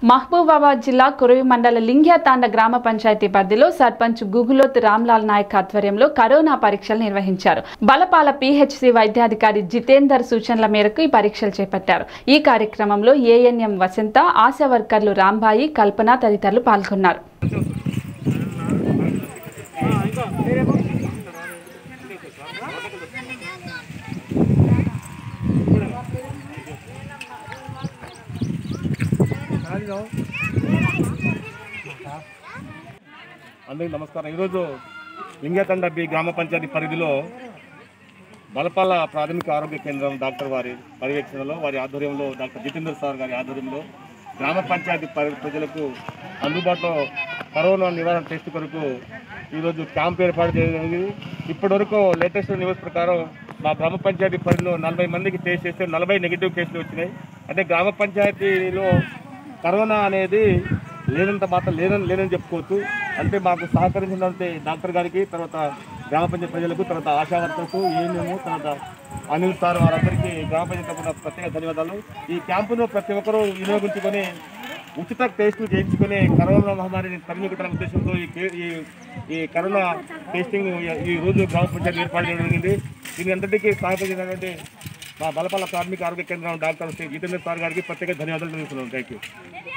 మహబూబాబాద్ జిల్లా కురవి మండల లింగ్యాతాండ గ్రామ పంచాయతీ పరిధిలో సర్పంచ్ గుగులోత్ రామ్లాల్ నాయక్ ఆధ్వర్యంలో కరోనా పరీక్షలు నిర్వహించారు బలపాల పిహెచ్సి వైద్యాధికారి జితేందర్ సూచనల మేరకు ఈ పరీక్షలు చేపట్టారు ఈ కార్యక్రమంలో ఏఎన్ఎం వసంత ఆశా వర్కర్లు రాంబాయి కల్పన తదితరులు పాల్గొన్నారు అందరికీ నమస్కారం ఈరోజు లింగతండ బి గ్రామ పంచాయతీ పరిధిలో బలపాల ప్రాథమిక ఆరోగ్య కేంద్రం డాక్టర్ వారి పర్యవేక్షణలో వారి ఆధ్వర్యంలో డాక్టర్ జితేందర్ సార్ గారి ఆధ్వర్యంలో గ్రామ పంచాయతీ పరి- ప్రజలకు అందుబాటులో కరోనా నివారణ టెస్ట్ కొరకు ఈరోజు క్యాంప్ ఏర్పాటు చేయడం జరిగింది ఇప్పటివరకు లేటెస్ట్ న్యూస్ ప్రకారం మా గ్రామ పంచాయతీ పరిధిలో నలభై మందికి టెస్ట్ చేస్తే నలభై నెగిటివ్ కేసులు వచ్చినాయి అంటే గ్రామ పంచాయతీలో కరోనా అనేది లేనంత మాత్రం లేదని లేదని చెప్పుకోవచ్చు అంటే మాకు సహకరించినటువంటి డాక్టర్ గారికి తర్వాత గ్రామ పంచాయతీ ప్రజలకు తర్వాత ఆశా వర్కర్స్ ఏఎన్ఎం తర్వాత అనిల్ సార్ వారందరికీ గ్రామ పంచాయతీ తరపున ప్రత్యేక ధన్యవాదాలు ఈ క్యాంపును ప్రతి ఒక్కరూ వినియోగించుకొని ఉచిత టెస్టులు చేయించుకొని కరోనా మహమ్మారిని తరిమికొట్టాలనే ఉద్దేశంతో ఈ కే- ఈ- ఈ కరోనా టెస్టింగ్ ఈ- ఈ రోజు గ్రామ పంచాయతీ ఏర్పాటు చేయడం జరిగింది దీని అంతటికీ సహకరించినటువంటి మా బలపాల ప్రాథమిక ఆరోగ్య కేంద్రం డాక్టర్ శ్రీ జితేంద్ర సార్ గారికి ప్రత్యేక ధన్యవాదాలు తెలుస్తున్నాను థ్యాంక్ యూ